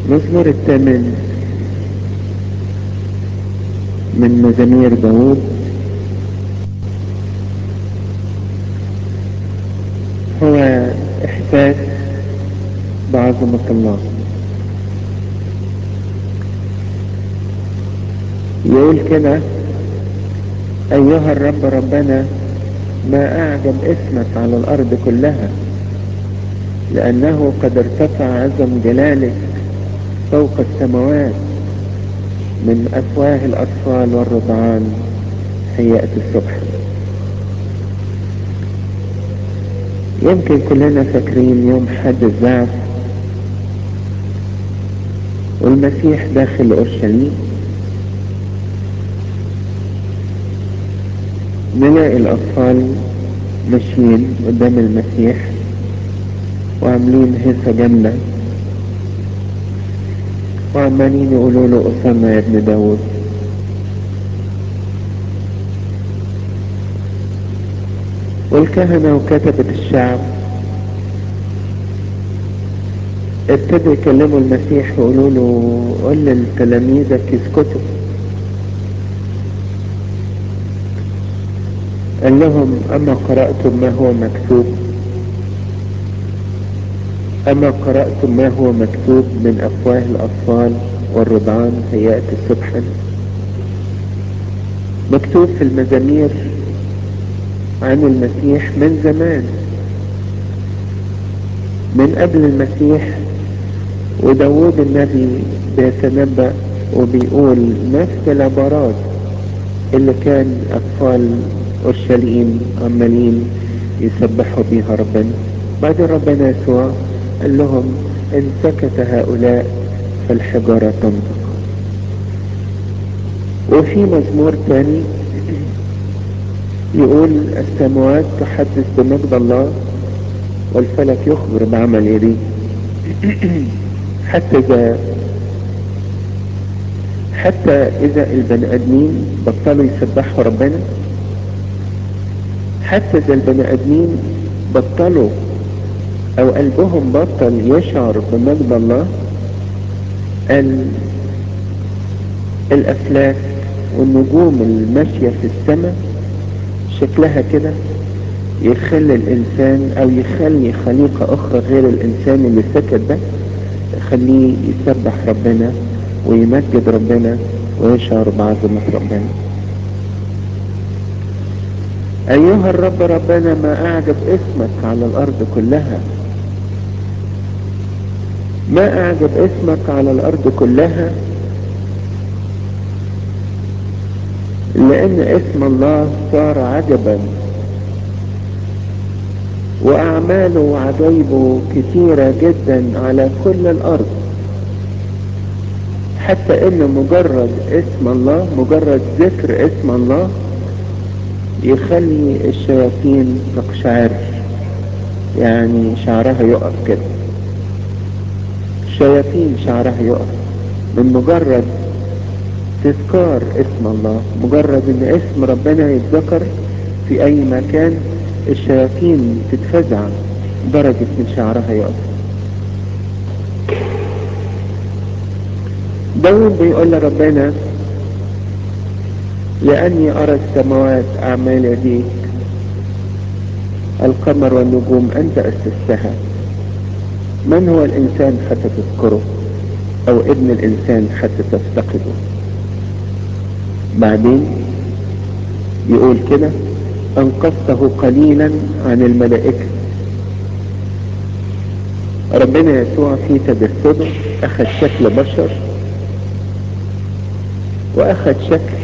المزمور الثامن من مزامير داود هو إحساس بعظمة الله يقول كده أيها الرب ربنا ما أعجب اسمك على الأرض كلها لأنه قد ارتفع عظم جلالك فوق السماوات من أفواه الأطفال والرضعان هيئة الصبح يمكن كلنا فاكرين يوم حد الزعف والمسيح داخل أورشليم نلاقي الأطفال ماشيين قدام المسيح وعاملين هيصة جامدة وعمالين يقولوا له أسامة يا ابن داود والكهنة وكتبة الشعب ابتدوا يكلموا المسيح ويقولوا له قل لتلاميذك يسكتوا قال لهم أما قرأتم ما هو مكتوب أما قرأتم ما هو مكتوب من أفواه الأطفال والرضعان هيأتي صبحا مكتوب في المزامير عن المسيح من زمان من قبل المسيح وداود النبي بيتنبأ وبيقول نفس العبارات اللي كان أطفال أورشليم عمالين يسبحوا بيها ربنا بعدين ربنا يسوع قال لهم إن سكت هؤلاء فالحجارة تنطق وفي مزمور تاني يقول السماوات تحدث بمجد الله والفلك يخبر بعمل يديه حتى إذا حتى إذا البني آدمين بطلوا يسبحوا ربنا حتى إذا البني آدمين بطلوا أو قلبهم بطل يشعر بمجد الله ال... الأفلاك والنجوم الماشية في السماء شكلها كده يخلي الإنسان أو يخلي خليقة أخرى غير الإنسان اللي سكت ده يخليه يسبح ربنا ويمجد ربنا ويشعر بعظمة ربنا أيها الرب ربنا ما أعجب اسمك على الأرض كلها ما أعجب اسمك على الأرض كلها لأن اسم الله صار عجبا وأعماله وعجائبه كثيرة جدا على كل الأرض حتى إن مجرد اسم الله مجرد ذكر اسم الله يخلي الشياطين تقشعر يعني شعرها يقف كده الشياطين شعرها يقف من مجرد تذكار اسم الله مجرد ان اسم ربنا يتذكر في اي مكان الشياطين تتفزع درجة من شعرها يقف داود بيقول لربنا لأني أرى السماوات أعمال يديك القمر والنجوم أنت أسستها من هو الإنسان حتى تذكره أو ابن الإنسان حتى تفتقده بعدين يقول كده أنقذته قليلا عن الملائكة ربنا يسوع في تجسده أخذ شكل بشر وأخذ شكل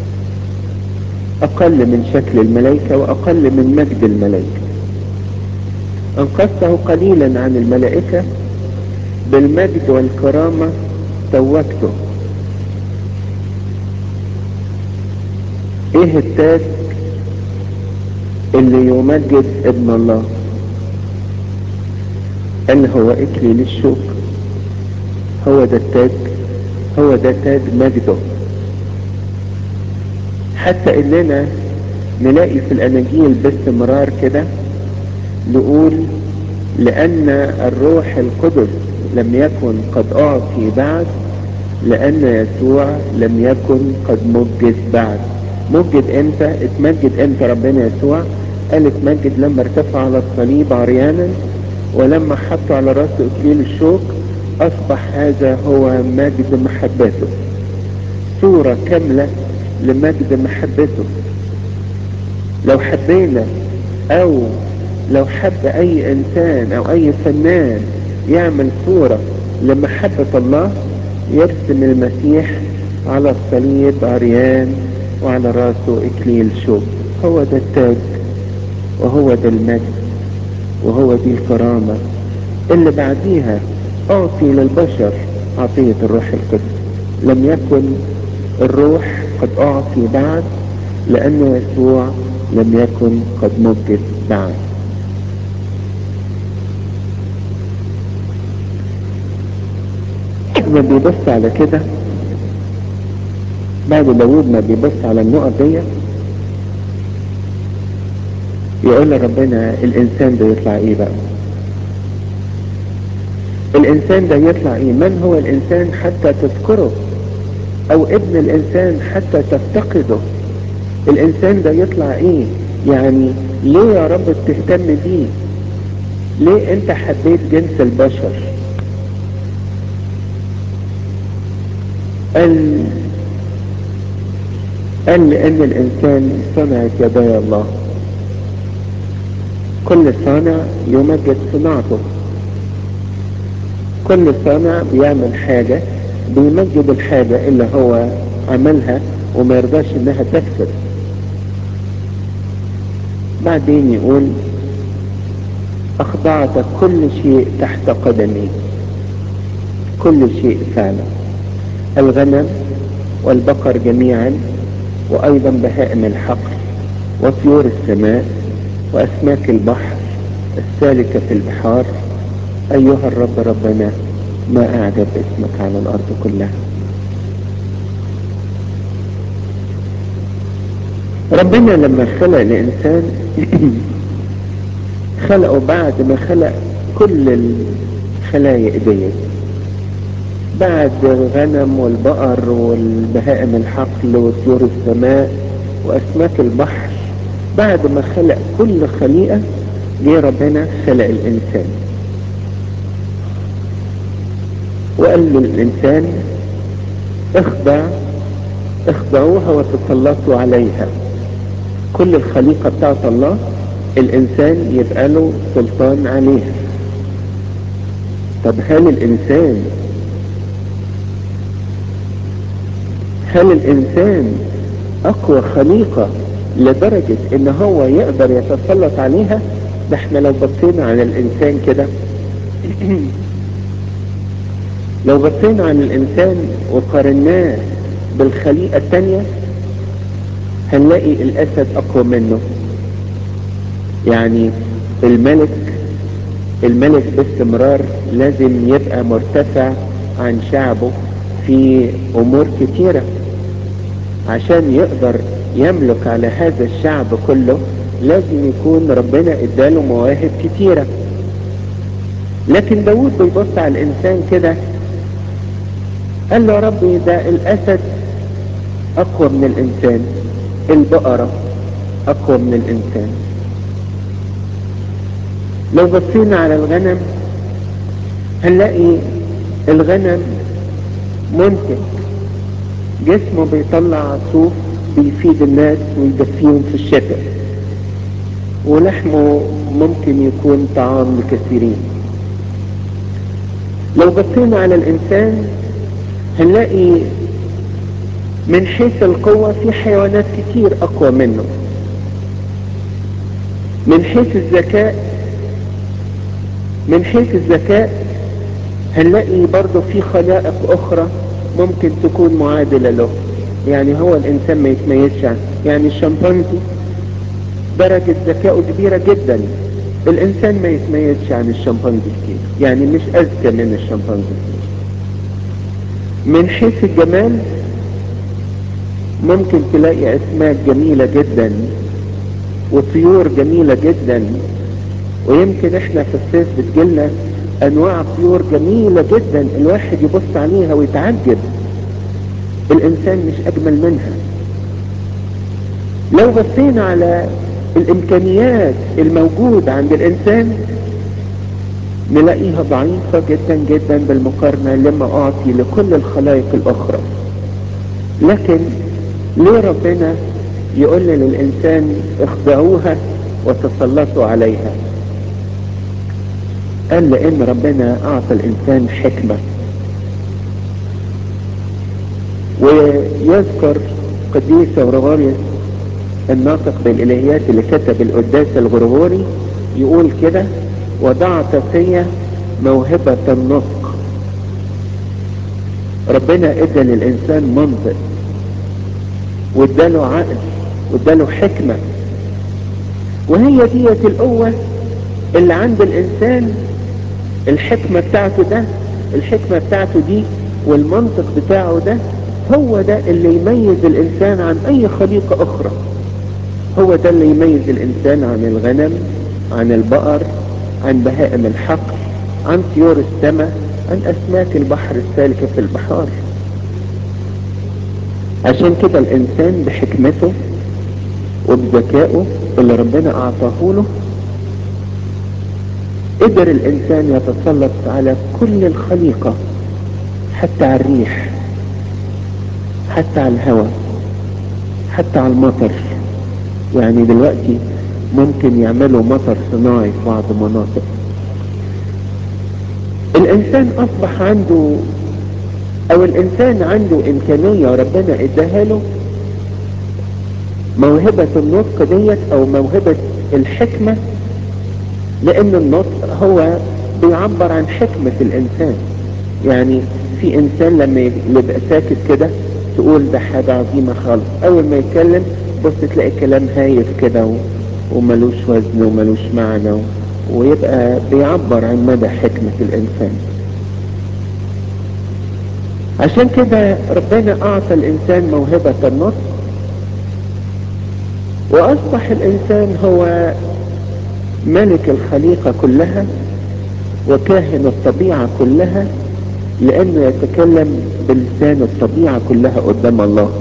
أقل من شكل الملائكة وأقل من مجد الملائكة أنقذته قليلا عن الملائكة بالمجد والكرامة توجته ايه التاج اللي يمجد ابن الله قال هو اكلي للشوك هو ده التاج هو ده تاج مجده حتى اننا نلاقي في الاناجيل باستمرار كده نقول لأن الروح القدس لم يكن قد أعطي بعد لأن يسوع لم يكن قد مجد بعد مجد امتى اتمجد امتى ربنا يسوع قال اتمجد لما ارتفع على الصليب عريانا ولما حط على راسه اكليل الشوك اصبح هذا هو مجد محبته صورة كاملة لمجد محبته لو حبينا او لو حب اي انسان او اي فنان يعمل صورة لمحبة الله يرسم المسيح على الصليب عريان وعلى راسه اكليل شوك هو ده التاج وهو ده المجد وهو دي الكرامة اللي بعديها اعطي للبشر عطية الروح القدس لم يكن الروح قد اعطي بعد لان يسوع لم يكن قد مجد بعد ما بيبص على كده بعد داود ما بيبص على النقط دي يقول لربنا الانسان ده يطلع ايه بقى الانسان ده يطلع ايه من هو الانسان حتى تذكره او ابن الانسان حتى تفتقده الانسان ده يطلع ايه يعني ليه يا رب بتهتم بيه ليه انت حبيت جنس البشر قال قال لان الانسان صنعت يدي الله كل صانع يمجد صناعته كل صانع بيعمل حاجة بيمجد الحاجة اللي هو عملها وما يرضاش انها تفسد بعدين يقول اخضعت كل شيء تحت قدمي كل شيء فعلا الغنم والبقر جميعا وايضا بهائم الحقل وطيور السماء واسماك البحر السالكة في البحار ايها الرب ربنا ما اعجب اسمك على الارض كلها ربنا لما خلق الانسان خلقه بعد ما خلق كل الخلايق ديت بعد الغنم والبقر والبهائم الحقل وطيور السماء واسماك البحر بعد ما خلق كل خليقة جه ربنا خلق الانسان وقال للانسان اخضع اخضعوها وتسلطوا عليها كل الخليقة بتاعت الله الانسان يبقى له سلطان عليها طب هل الانسان هل الانسان اقوى خليقة لدرجة ان هو يقدر يتسلط عليها ده احنا لو بصينا على الانسان كده لو بصينا على الانسان وقارناه بالخليقة التانية هنلاقي الاسد اقوى منه يعني الملك الملك باستمرار لازم يبقى مرتفع عن شعبه في امور كتيرة عشان يقدر يملك على هذا الشعب كله لازم يكون ربنا اداله مواهب كتيرة لكن داود بيبص على الانسان كده قال له يا ربي ده الاسد اقوى من الانسان البقرة اقوى من الانسان لو بصينا على الغنم هنلاقي الغنم منتج جسمه بيطلع صوف بيفيد الناس ويدفيهم في الشتاء ولحمه ممكن يكون طعام لكثيرين لو بصينا على الانسان هنلاقي من حيث القوة في حيوانات كتير اقوى منه من حيث الذكاء من حيث الذكاء هنلاقي برضه في خلائق اخرى ممكن تكون معادلة له يعني هو الانسان ما يتميزش عنه يعني الشمبانزي درجة ذكائه كبيرة جدا الانسان ما يتميزش عن الشمبانزي كتير يعني مش اذكى من الشمبانزي من حيث الجمال ممكن تلاقي اسماك جميلة جدا وطيور جميلة جدا ويمكن احنا في الصيف بتجيلنا انواع طيور جميلة جدا الواحد يبص عليها ويتعجب الانسان مش اجمل منها لو بصينا على الامكانيات الموجودة عند الانسان نلاقيها ضعيفة جدا جدا بالمقارنة لما اعطي لكل الخلائق الاخرى لكن ليه ربنا يقول للانسان اخضعوها وتسلطوا عليها قال لان ربنا اعطى الانسان حكمة ويذكر قديس غرغوريوس الناطق بالالهيات اللي كتب القداس الغرغوري يقول كده وضعت في موهبة النطق ربنا ادى للانسان منطق واداله عقل واداله حكمة وهي ديت القوة اللي عند الانسان الحكمة بتاعته ده الحكمة بتاعته دي والمنطق بتاعه ده هو ده اللي يميز الانسان عن اي خليقة اخرى هو ده اللي يميز الانسان عن الغنم عن البقر عن بهائم الحقل عن طيور السماء عن اسماك البحر السالكة في البحار عشان كده الانسان بحكمته وبذكائه اللي ربنا اعطاه له قدر الانسان يتسلط على كل الخليقة حتى على الريح حتى على الهواء حتى على المطر يعني دلوقتي ممكن يعملوا مطر صناعي في بعض المناطق الانسان اصبح عنده او الانسان عنده امكانية ربنا اداها له موهبة النطق ديت او موهبة الحكمة لان النطق هو بيعبر عن حكمة الانسان يعني في انسان لما يبقى ساكت كده تقول ده حاجة عظيمة خالص اول ما يتكلم بص تلاقي كلام هايف كده و... وملوش وزن وملوش معنى و... ويبقى بيعبر عن مدى حكمة الانسان عشان كده ربنا اعطى الانسان موهبة النطق واصبح الانسان هو ملك الخليقة كلها وكاهن الطبيعة كلها لانه يتكلم بلسان الطبيعة كلها قدام الله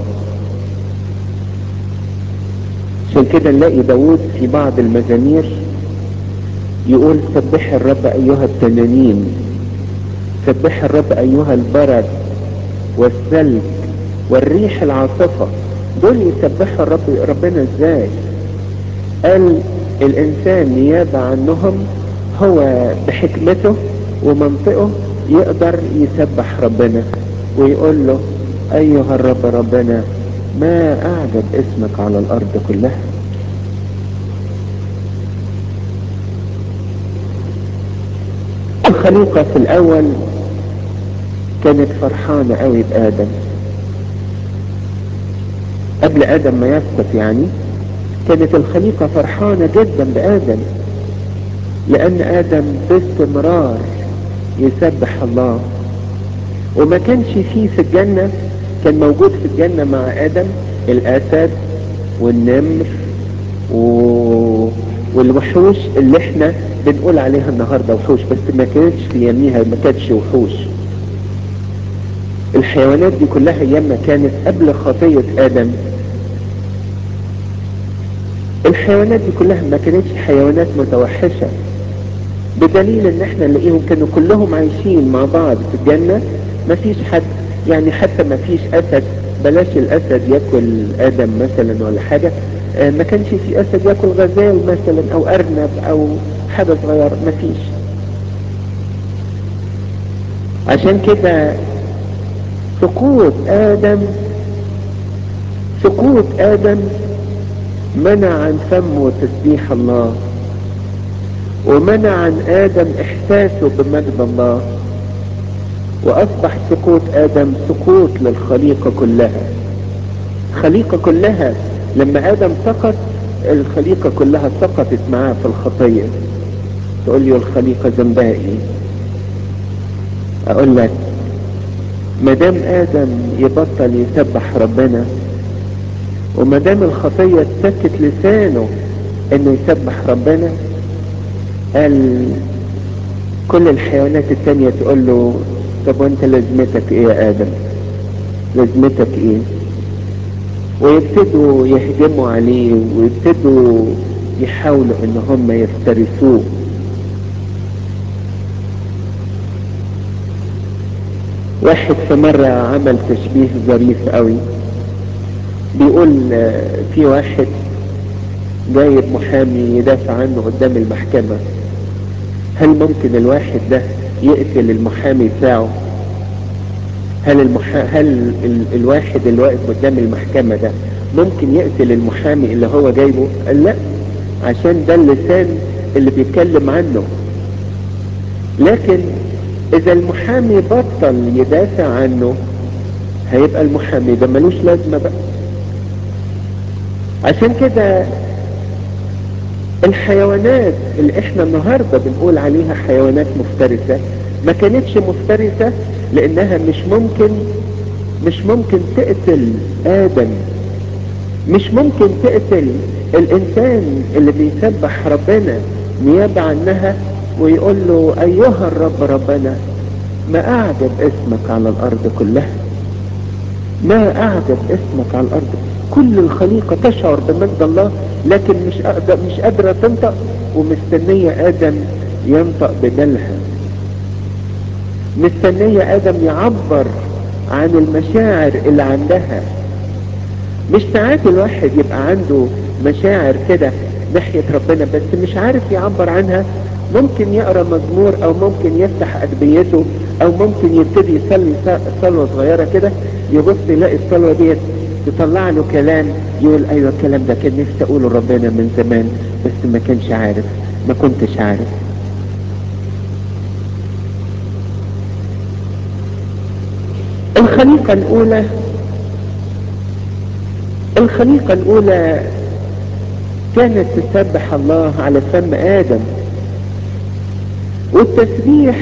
عشان كده نلاقي داود في بعض المزامير يقول سبح الرب ايها التنانين سبح الرب ايها البرد والثلج والريح العاصفة دول يسبحوا الرب ربنا ازاي قال الانسان نيابة عنهم هو بحكمته ومنطقه يقدر يسبح ربنا ويقول له ايها الرب ربنا ما اعجب اسمك على الارض كلها الخليقة في الاول كانت فرحانة قوي بادم قبل ادم ما يسقط يعني كانت الخليقة فرحانة جدا بادم لان ادم باستمرار يسبح الله وما كانش فيه في الجنة كان موجود في الجنة مع ادم الاسد والنمر و... والوحوش اللي احنا بنقول عليها النهاردة وحوش بس ما كانتش في يميها ما كانتش وحوش الحيوانات دي كلها ياما كانت قبل خطية ادم الحيوانات دي كلها ما كانتش حيوانات متوحشة بدليل ان احنا نلاقيهم كانوا كلهم عايشين مع بعض في الجنة ما فيش حد يعني حتى ما فيش اسد بلاش الاسد ياكل ادم مثلا ولا حاجة اه ما كانش في اسد ياكل غزال مثلا او ارنب او حاجة صغيرة ما فيش عشان كده سقوط ادم سقوط ادم منع عن فمه تسبيح الله ومنع عن ادم احساسه بمجد الله واصبح سقوط ادم سقوط للخليقة كلها الخليقة كلها لما ادم سقط الخليقة كلها سقطت معاه في الخطية تقول لي الخليقة ذنبها ايه اقول لك ما دام ادم يبطل يسبح ربنا وما دام الخطية تسكت لسانه انه يسبح ربنا قال كل الحيوانات التانية تقول له طب وانت لازمتك ايه يا ادم لازمتك ايه ويبتدوا يهجموا عليه ويبتدوا يحاولوا ان هم يفترسوه واحد في مرة عمل تشبيه ظريف قوي بيقول في واحد جايب محامي يدافع عنه قدام المحكمة هل ممكن الواحد ده يقتل المحامي بتاعه هل المحا... هل ال... الواحد اللي واقف قدام المحكمة ده ممكن يقتل المحامي اللي هو جايبه قال لا عشان ده اللسان اللي بيتكلم عنه لكن اذا المحامي بطل يدافع عنه هيبقى المحامي ده ملوش لازمة بقى عشان كده الحيوانات اللي احنا النهاردة بنقول عليها حيوانات مفترسة ما كانتش مفترسة لانها مش ممكن مش ممكن تقتل ادم مش ممكن تقتل الانسان اللي بيسبح ربنا نيابة عنها ويقول له ايها الرب ربنا ما اعجب اسمك على الارض كلها ما اعجب اسمك على الارض كل الخليقة تشعر بمجد الله لكن مش أقدر مش قادرة تنطق ومستنية ادم ينطق بدلها مستنية ادم يعبر عن المشاعر اللي عندها مش ساعات الواحد يبقى عنده مشاعر كده ناحية ربنا بس مش عارف يعبر عنها ممكن يقرا مزمور او ممكن يفتح ادبيته او ممكن يبتدي يصلي صلوة صغيرة كده يبص يلاقي الصلوة ديت تطلع له كلام يقول ايوه الكلام ده كان نفسي اقوله ربنا من زمان بس ما كانش عارف ما كنتش عارف الخليقة الاولى الخليقة الاولى كانت تسبح الله على فم ادم والتسبيح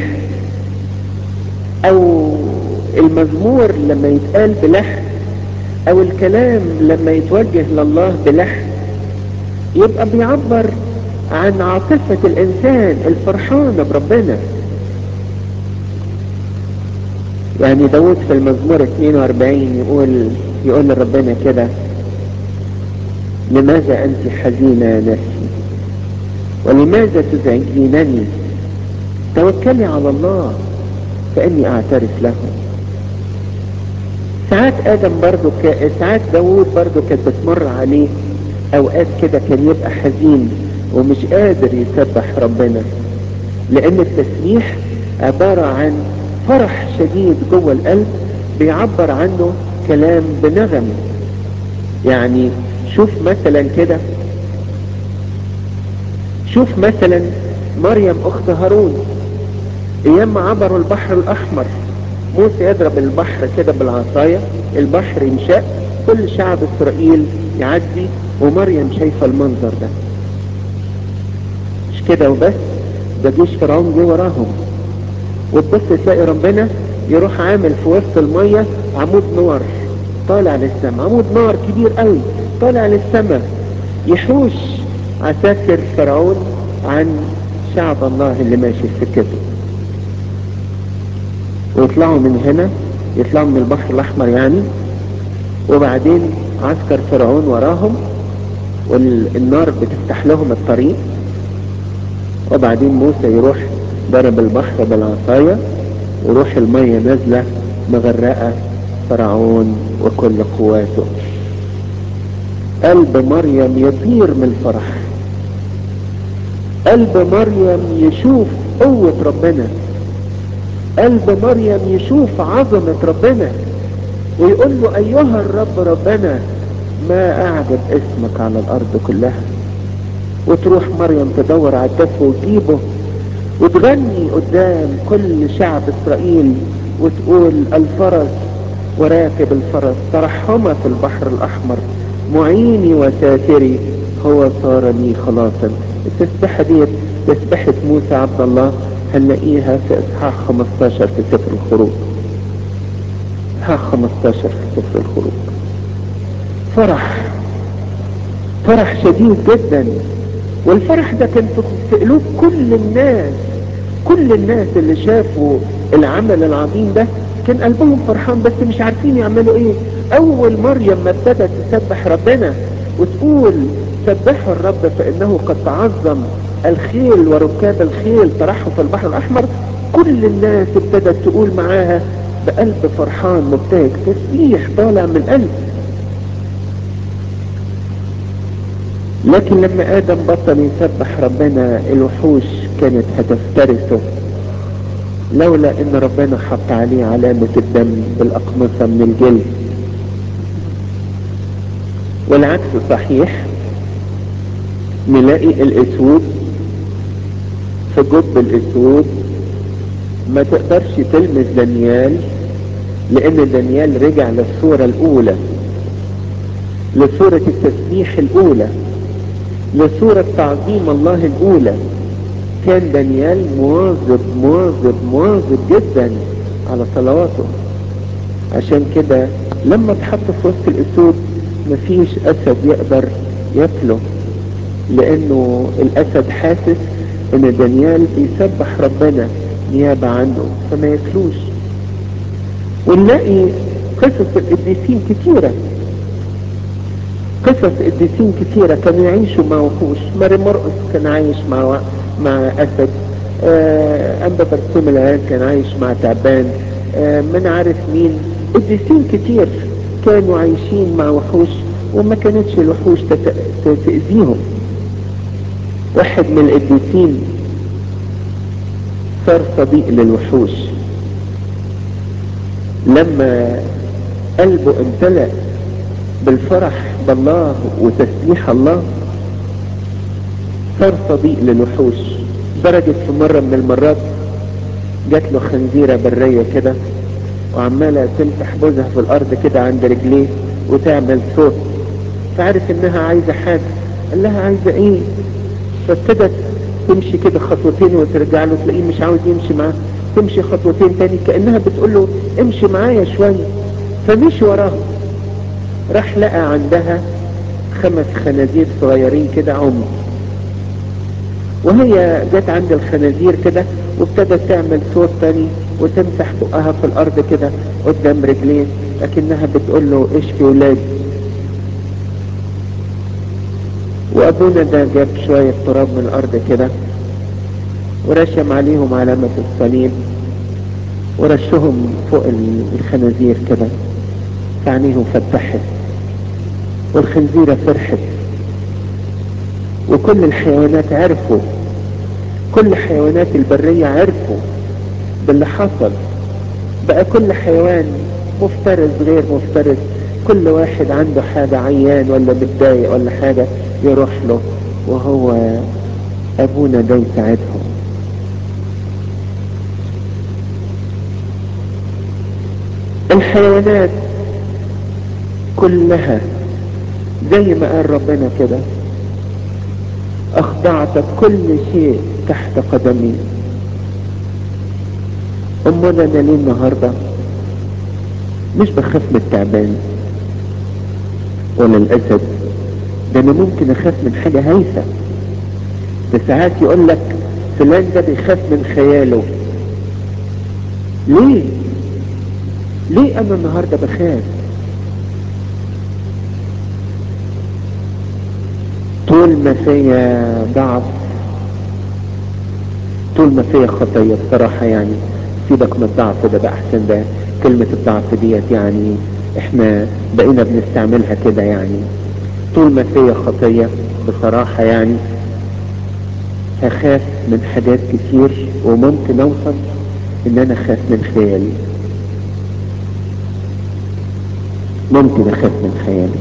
او المزمور لما يتقال بلحن او الكلام لما يتوجه لله بلحن يبقى بيعبر عن عاطفة الانسان الفرحانة بربنا يعني داود في المزمور 42 يقول يقول لربنا كده لماذا انت حزينة يا نفسي ولماذا تزعجينني توكلي على الله فاني اعترف له ساعات ادم برضو ك... ساعات داود برضو كانت بتمر عليه اوقات كده كان يبقى حزين ومش قادر يسبح ربنا لان التسبيح عبارة عن فرح شديد جوه القلب بيعبر عنه كلام بنغم يعني شوف مثلا كده شوف مثلا مريم اخت هارون ايام ما عبروا البحر الاحمر موسى يضرب البحر كده بالعصاية البحر ينشق كل شعب اسرائيل يعدي ومريم شايفة المنظر ده مش كده وبس ده جيش فرعون جه وراهم وتبص تلاقي ربنا يروح عامل في وسط المية عمود نار طالع للسماء عمود نار كبير قوي طالع للسماء يحوش عساكر فرعون عن شعب الله اللي ماشي في سكته ويطلعوا من هنا يطلعوا من البحر الاحمر يعني وبعدين عسكر فرعون وراهم والنار بتفتح لهم الطريق وبعدين موسى يروح ضرب البحر بالعصاية وروح المية نازلة مغرقة فرعون وكل قواته قلب مريم يطير من الفرح قلب مريم يشوف قوة ربنا قلب مريم يشوف عظمة ربنا ويقول له ايها الرب ربنا ما اعجب اسمك على الارض كلها وتروح مريم تدور على الدف وتجيبه وتغني قدام كل شعب اسرائيل وتقول الفرس وراكب الفرس ترحم في البحر الاحمر معيني وساتري هو صار لي خلاصا التسبيحة دي تسبيحة موسى عبد الله هنلاقيها في اصحاح 15 في سفر الخروج اصحاح 15 في سفر الخروج فرح فرح شديد جدا والفرح ده كان في قلوب كل الناس كل الناس اللي شافوا العمل العظيم ده كان قلبهم فرحان بس مش عارفين يعملوا ايه اول مريم ما ابتدت تسبح ربنا وتقول سبحوا الرب فانه قد تعظم الخيل وركاب الخيل طرحوا في البحر الاحمر كل الناس ابتدت تقول معاها بقلب فرحان مبتهج تسبيح طالع من القلب لكن لما ادم بطل يسبح ربنا الوحوش كانت هتفترسه لولا ان ربنا حط عليه علامة الدم بالاقمصة من الجلد والعكس صحيح نلاقي الاسود في جب الاسود ما تقدرش تلمس دانيال لان دانيال رجع للصورة الاولى لصورة التسبيح الاولى لصورة تعظيم الله الاولى كان دانيال مواظب مواظب مواظب جدا على صلواته عشان كده لما اتحط في وسط الاسود مفيش اسد يقدر ياكله لانه الاسد حاسس ان دانيال بيسبح ربنا نيابة عنه فما ياكلوش ونلاقي قصص القديسين كتيرة قصص قديسين كتيرة كانوا يعيشوا مع وحوش ماري مرقس كان عايش مع مع اسد آه انبا برسوم العيال كان عايش مع تعبان آه من عارف مين قديسين كتير كانوا عايشين مع وحوش وما كانتش الوحوش تأذيهم واحد من القديسين صار صديق للوحوش لما قلبه امتلأ بالفرح بالله وتسبيح الله صار صديق للوحوش درجة في مرة من المرات جات له خنزيرة برية كده وعمالة تمسح بوزها في الارض كده عند رجليه وتعمل صوت فعرف انها عايزة حاجة قال لها عايزة ايه فابتدت تمشي كده خطوتين وترجع له تلاقيه مش عاوز يمشي معاه تمشي خطوتين تاني كأنها بتقول له امشي معايا شوية فمشي وراها راح لقى عندها خمس خنازير صغيرين كده عمر وهي جت عند الخنازير كده وابتدت تعمل صوت تاني وتمسح بقها في الارض كده قدام رجليه لكنها بتقول له اشفي ولادي وابونا ده جاب شوية تراب من الارض كده ورشم عليهم علامة الصليب ورشهم فوق الخنازير كده فعينيهم فتحت والخنزيرة فرحت وكل الحيوانات عرفوا كل حيوانات البرية عرفوا باللي حصل بقى كل حيوان مفترس غير مفترس كل واحد عنده حاجة عيان ولا متضايق ولا حاجة يروح له وهو ابونا ده يساعدهم الحيوانات كلها زي ما قال ربنا كده اخضعت كل شيء تحت قدمي امال انا ليه النهاردة مش بخاف من التعبان ولا الاسد ده انا ممكن اخاف من حاجة هايفة ده ساعات يقول لك فلان ده بيخاف من خياله ليه ليه انا النهاردة بخاف طول ما فيا ضعف طول ما فيا خطية بصراحة يعني سيبك من الضعف ده بقى احسن ده كلمة الضعف ديت يعني احنا بقينا بنستعملها كده يعني طول ما فيا خطية بصراحة يعني هخاف من حاجات كتير وممكن اوصل ان انا اخاف من خيالي ممكن اخاف من خيالي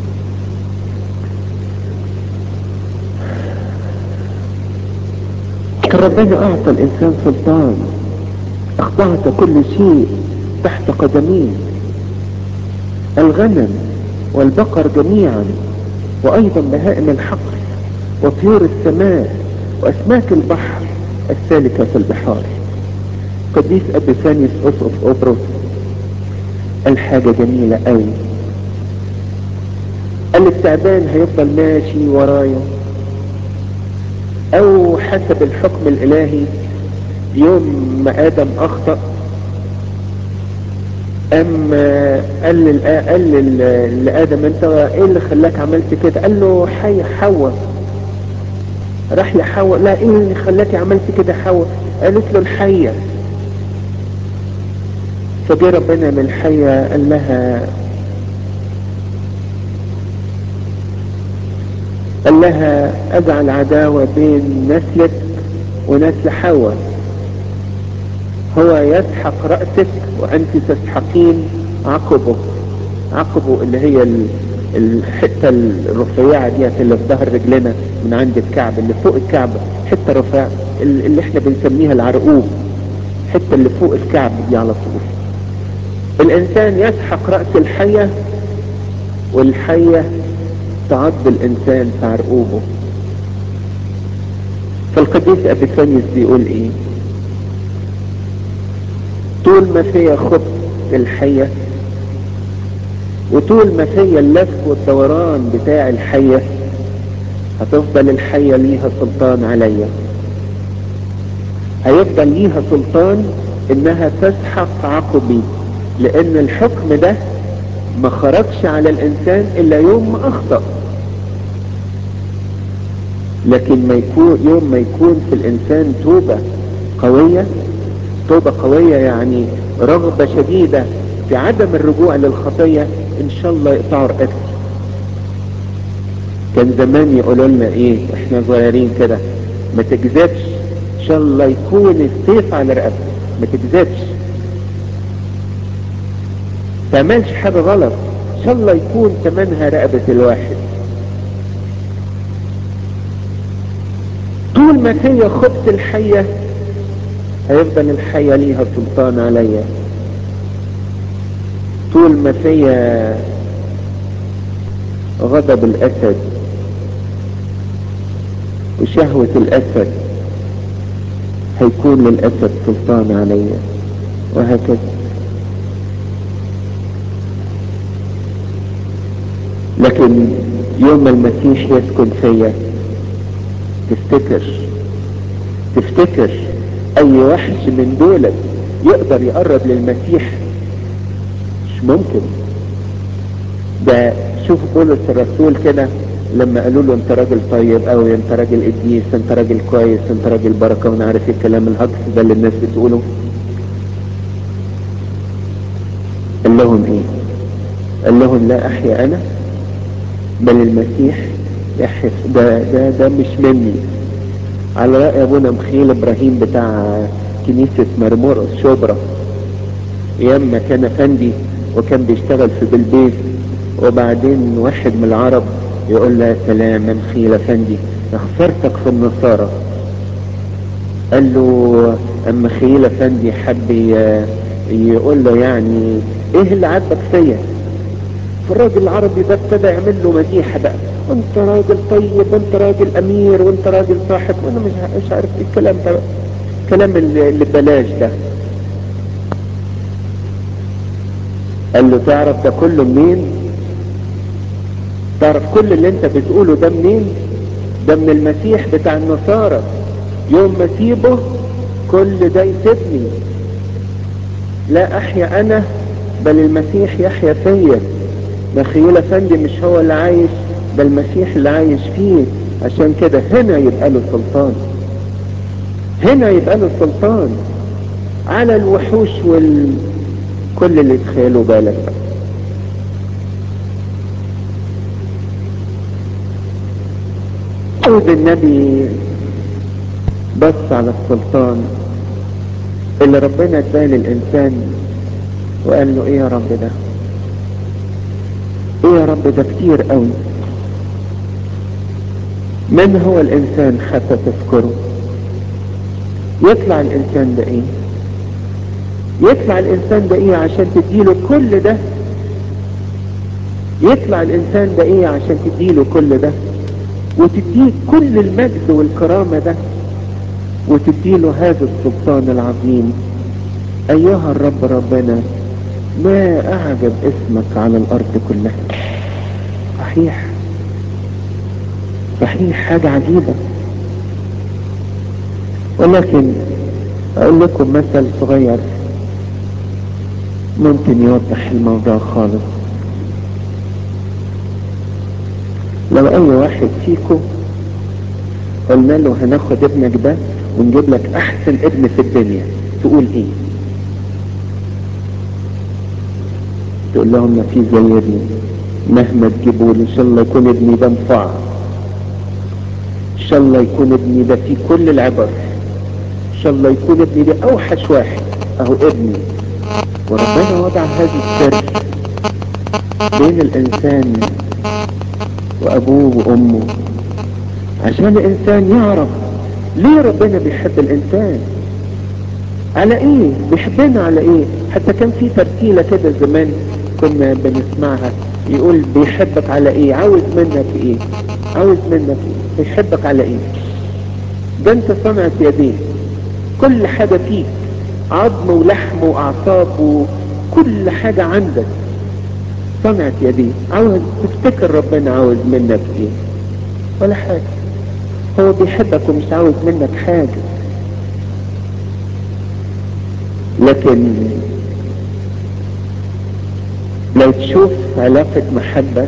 لكن ربنا اعطى الانسان سلطان اخضعت كل شيء تحت قدميه الغنم والبقر جميعا وايضا بهائم الحقل وطيور السماء واسماك البحر السالكة في البحار قديس ابيفانيوس اسقف اوبروس الحاجة جميلة قوي قال التعبان هيفضل ماشي ورايا او حسب الحكم الالهي يوم ما ادم اخطأ ام قال لل- قال لل- لادم انت ايه اللي خلاك عملت كده قال له حي حواء راح لحواء لا ايه اللي خلاك عملت كده حواء قالت له الحية فجه ربنا للحية قال لها قال لها اجعل عداوة بين نسلك ونسل حواء هو يسحق رأسك وانت تسحقين عقبه عقبه اللي هي ال- الحتة الرفيعة ديت اللي في ظهر رجلنا من عند الكعب اللي فوق الكعب حتة رفيعة ال- اللي احنا بنسميها العرقوب الحتة اللي فوق الكعب دي على طول الانسان يسحق رأس الحية والحية تعض الانسان في عرقوبه فالقديس ابيفانيوس بيقول ايه طول ما فيها خبز الحية وطول ما فيها اللف والدوران بتاع الحية هتفضل الحية ليها سلطان عليا هيفضل ليها سلطان انها تسحق عقبي لان الحكم ده ما خرجش على الانسان الا يوم ما اخطأ لكن ما يكون يوم ما يكون في الانسان توبة قوية توبة قوية يعني رغبة شديدة في عدم الرجوع للخطية ان شاء الله يقطعوا رقبتي كان زمان يقولوا لنا ايه احنا صغيرين كده ما تكذبش ان شاء الله يكون السيف على رقبتك ما تكذبش تعملش حاجة غلط ان شاء الله يكون تمنها رقبة الواحد طول ما فيا خبز الحية هيفضل الحية ليها سلطان عليا طول ما فيا غضب الاسد وشهوة الاسد هيكون للاسد سلطان عليا وهكذا لكن يوم ما المسيح يسكن فيا تفتكر تفتكر اي وحش من دولت يقدر يقرب للمسيح مش ممكن ده شوف بولس الرسول كده لما قالوا له انت راجل طيب قوي انت راجل قديس انت راجل كويس انت راجل بركه وانا عارف ايه الكلام الهجص ده اللي الناس بتقوله قال لهم ايه قال لهم لا احيا انا بل المسيح يحيا ده ده ده مش مني على رأي ابونا مخيل ابراهيم بتاع كنيسة مرمورس شبرا ايام ما كان افندي وكان بيشتغل في بلبيت وبعدين واحد من العرب يقول له يا سلام يا مخيل افندي اخسرتك في النصارى قال له اما خيل افندي حب ي- يقول له يعني ايه اللي عاجبك فيا فالراجل العربي ده ابتدى يعمل له مديحه بقى انت راجل طيب وانت راجل امير وانت راجل صاحب وانا مش ع- مش عارف ايه الكلام ده بقى. الكلام اللي اللي ببلاش ده قال له تعرف ده كله منين تعرف كل اللي انت بتقوله ده منين ده من المسيح بتاع النصارى يوم ما اسيبه كل ده يسيبني لا احيا انا بل المسيح يحيا فيا مخيل افندي مش هو اللي عايش ده المسيح اللي عايش فيه عشان كده هنا يبقى له سلطان هنا يبقى له سلطان على الوحوش وال كل اللي تخيلوا بالك بقى داود النبي بص على السلطان اللي ربنا اداه للانسان وقال له ايه يا رب ده ايه يا رب ده كتير قوي من هو الانسان حتى تذكره يطلع الانسان ده ايه يطلع الانسان ده ايه عشان تديله كل ده يطلع الانسان ده ايه عشان تديله كل ده وتديه كل المجد والكرامة ده وتديله هذا السلطان العظيم ايها الرب ربنا ما اعجب اسمك على الارض كلها صحيح صحيح حاجة عجيبة ولكن اقول لكم مثل صغير ممكن يوضح الموضوع خالص لو اي واحد فيكم قلنا له هناخد ابنك ده ونجيب لك احسن ابن في الدنيا تقول ايه تقول لهم ما في زي ابني مهما تجيبوا لي ان شاء الله يكون ابني ده مفعر ان شاء الله يكون ابني ده فيه كل العبر ان شاء الله يكون ابني ده اوحش واحد اهو ابني وربنا وضع هذا السر بين الانسان وابوه وامه عشان الانسان يعرف ليه ربنا بيحب الانسان على ايه بيحبنا على ايه حتى كان في ترتيلة كده زمان كنا بنسمعها يقول بيحبك على ايه عاوز منك ايه عاوز منك ايه بيحبك على ايه ده انت صنعت يديه كل حاجة فيك عظم ولحم واعصاب وكل حاجة عندك صنعت يديه عاوز تفتكر ربنا عاوز منك ايه ولا حاجة هو بيحبك ومش عاوز منك حاجة لكن لو تشوف علاقة محبة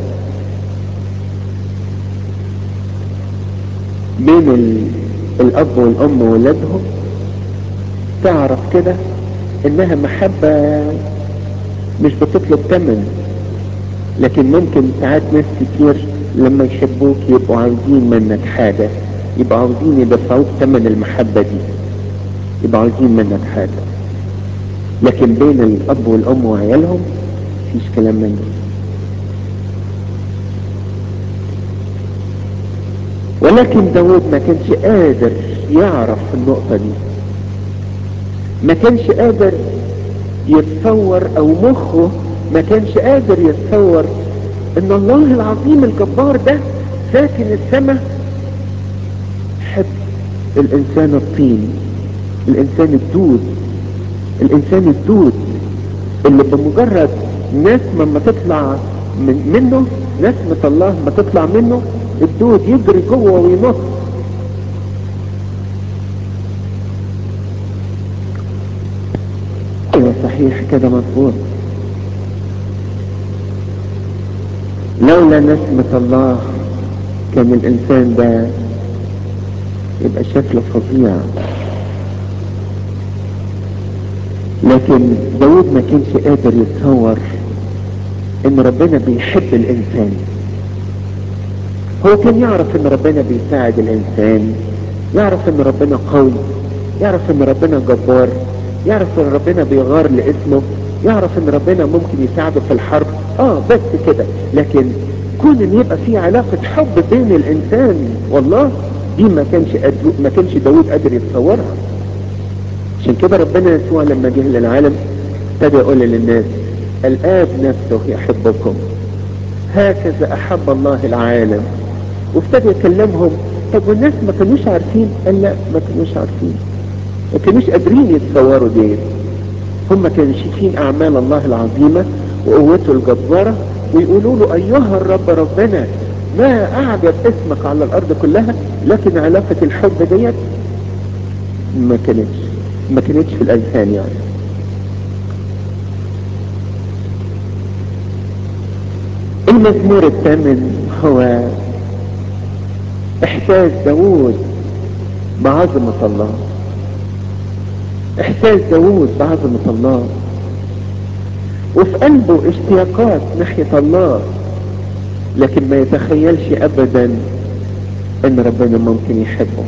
بين ال... الأب والأم وولادهم تعرف كده إنها محبة مش بتطلب ثمن لكن ممكن ساعات ناس كتير لما يحبوك يبقوا عاوزين منك حاجة يبقوا عاوزين يدفعوك ثمن المحبة دي يبقوا عاوزين منك حاجة لكن بين الأب والأم وعيالهم مفيش كلام من ده ولكن داود ما كانش قادر يعرف النقطة دي ما كانش قادر يتصور او مخه ما كانش قادر يتصور ان الله العظيم الجبار ده ساكن السماء حب الانسان الطين الانسان الدود الانسان الدود اللي بمجرد نسمة ما تطلع من منه نسمة الله ما تطلع منه الدود يجري جوه وينط ايوه صحيح كده مظبوط لولا نسمة الله كان الانسان ده يبقى شكله فظيع لكن داود ما كانش قادر يتصور ان ربنا بيحب الانسان هو كان يعرف ان ربنا بيساعد الانسان يعرف ان ربنا قوي يعرف ان ربنا جبار يعرف ان ربنا بيغار لاسمه يعرف ان ربنا ممكن يساعده في الحرب اه بس كده لكن كون ان يبقى في علاقة حب بين الانسان والله دي ما كانش ما كانش داود قادر يتصورها عشان كده ربنا يسوع لما جه للعالم ابتدى يقول للناس الاب نفسه يحبكم هكذا احب الله العالم وابتدى يكلمهم طب والناس ما كانوش عارفين قال لا ما كانوش عارفين ما كانوش قادرين يتصوروا ديت هم كانوا شايفين اعمال الله العظيمة وقوته الجبارة ويقولوا له ايها الرب ربنا ما اعجب اسمك على الارض كلها لكن علاقة الحب ديت ما كانتش ما كانتش في الاذهان يعني المزمور الثامن هو احساس داوود بعظمة الله احساس داوود بعظمة الله وفي قلبه اشتياقات ناحية الله لكن ما يتخيلش ابدا ان ربنا ممكن يحبه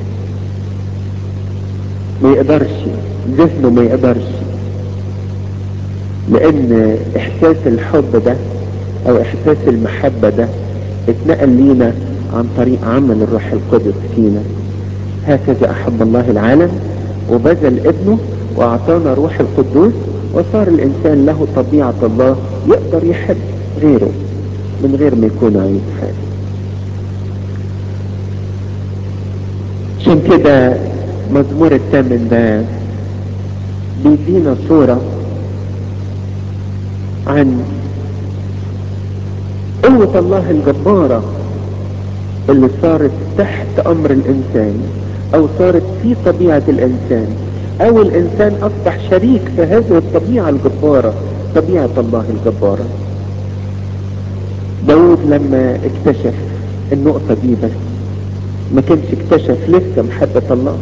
ما يقدرش ذهنه ما يقدرش لان احساس الحب ده او احساس المحبة ده اتنقل لينا عن طريق عمل الروح القدس فينا هكذا احب الله العالم وبذل ابنه واعطانا روح القدوس وصار الانسان له طبيعة الله يقدر يحب غيره من غير ما يكون عايز حاجة عشان كده مزمور الثامن ده بيدينا صورة عن قوة الله الجبارة اللي صارت تحت امر الانسان او صارت في طبيعة الانسان او الانسان اصبح شريك في هذه الطبيعة الجبارة طبيعة الله الجبارة داود لما اكتشف النقطة دي بس ما كانش اكتشف لسه محبة الله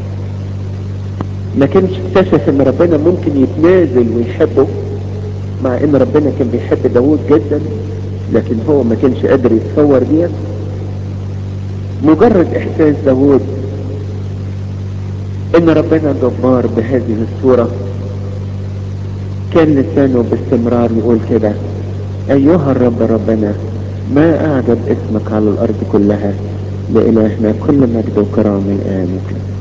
ما كانش اكتشف ان ربنا ممكن يتنازل ويحبه مع ان ربنا كان بيحب داود جدا لكن هو ما كانش قادر يتصور ديت مجرد احساس داود ان ربنا جبار بهذه الصورة كان لسانه باستمرار يقول كده ايها الرب ربنا ما اعجب اسمك على الارض كلها لالهنا كل مجد وكرامه الان